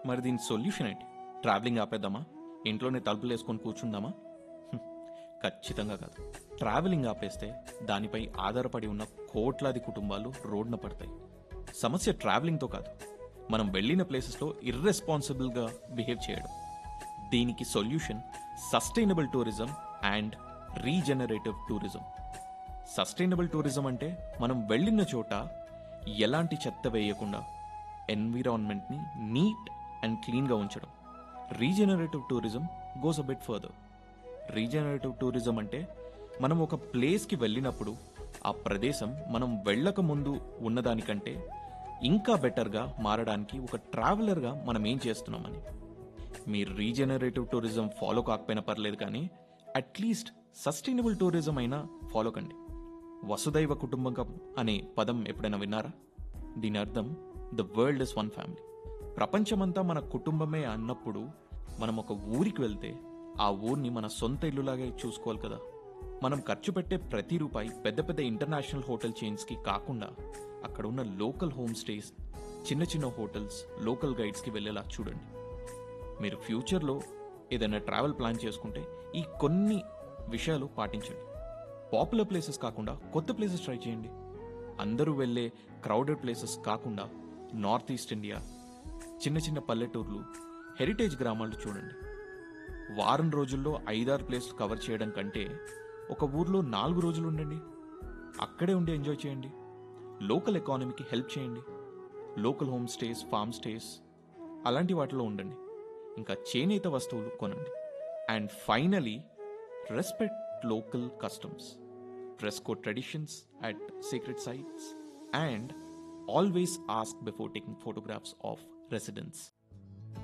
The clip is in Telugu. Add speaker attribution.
Speaker 1: మరి దీని సొల్యూషన్ ఏంటి ట్రావెలింగ్ ఆపేద్దామా ఇంట్లోనే తలుపులు వేసుకొని కూర్చుందామా హ్మ్, ఖచ్చితంగా కాదు ట్రావెలింగ్ ఆపేస్తే దానిపై ఆధారపడి ఉన్న కోట్లాది కుటుంబాలు రోడ్న పడతాయి సమస్య ట్రావెలింగ్తో కాదు మనం వెళ్ళిన ప్లేసెస్లో ఇర్రెస్పాన్సిబుల్గా బిహేవ్ చేయడం దీనికి solution sustainable tourism and regenerative tourism sustainable tourism అంటే మనం వెళ్ళిన చోట ఎలాంటి చెత్త వేయకుండా ఎన్విరాన్మెంట్ని నీట్ అండ్ క్లీన్గా ఉంచడం regenerative tourism goes a bit further regenerative tourism అంటే మనం ఒక ప్లేస్కి వెళ్ళినప్పుడు ఆ ప్రదేశం మనం వెళ్ళక ముందు ఉన్నదానికంటే ఇంకా బెటర్గా మారడానికి ఒక ట్రావెలర్గా మనం ఏం చేస్తున్నామని మీరు రీజనరేటివ్ టూరిజం ఫాలో కాకపోయినా పర్లేదు కానీ అట్లీస్ట్ సస్టైనబుల్ టూరిజం అయినా ఫాలో కండి వసుదైవ కుటుంబకం అనే పదం ఎప్పుడైనా విన్నారా దీని అర్థం the world is one family ప్రపంచమంతా మన కుటుంబమే అన్నప్పుడు మనం ఒక ఊరికి వెళ్తే ఆ ఊరిని మన సొంత ఇల్లులాగే చూసుకోవాలి కదా మనం ఖర్చు పెట్టే ప్రతి రూపాయి పెద్ద పెద్ద ఇంటర్నేషనల్ హోటల్ చైన్స్కి కాకుండా అక్కడ ఉన్న లోకల్ హోమ్ స్టేస్ చిన్న చిన్న హోటల్స్ లోకల్ గైడ్స్కి వెళ్ళేలా చూడండి మీరు ఫ్యూచర్లో ఏదైనా ట్రావెల్ ప్లాన్ చేసుకుంటే ఈ కొన్ని విషయాలు పాటించండి పాపులర్ ప్లేసెస్ కాకుండా కొత్త ప్లేసెస్ ట్రై చేయండి అందరూ వెళ్ళే క్రౌడెడ్ ప్లేసెస్ కాకుండా నార్త్ ఈస్ట్ ఇండియా చిన్న చిన్న పల్లెటూర్లు హెరిటేజ్ గ్రామాలు చూడండి వారం రోజుల్లో ఐదారు ప్లేస్లు కవర్ చేయడం కంటే ఒక ఊర్లో నాలుగు రోజులు ఉండండి అక్కడే ఉండి ఎంజాయ్ చేయండి లోకల్ ఎకానమీకి హెల్ప్ చేయండి local home stays farm stays అలాంటి వాటిలో ఉండండి ఇంకా చేనేత వస్తువులు కొనండి and finally respect local customs dress code traditions at secret sites and always ask before taking photographs of residence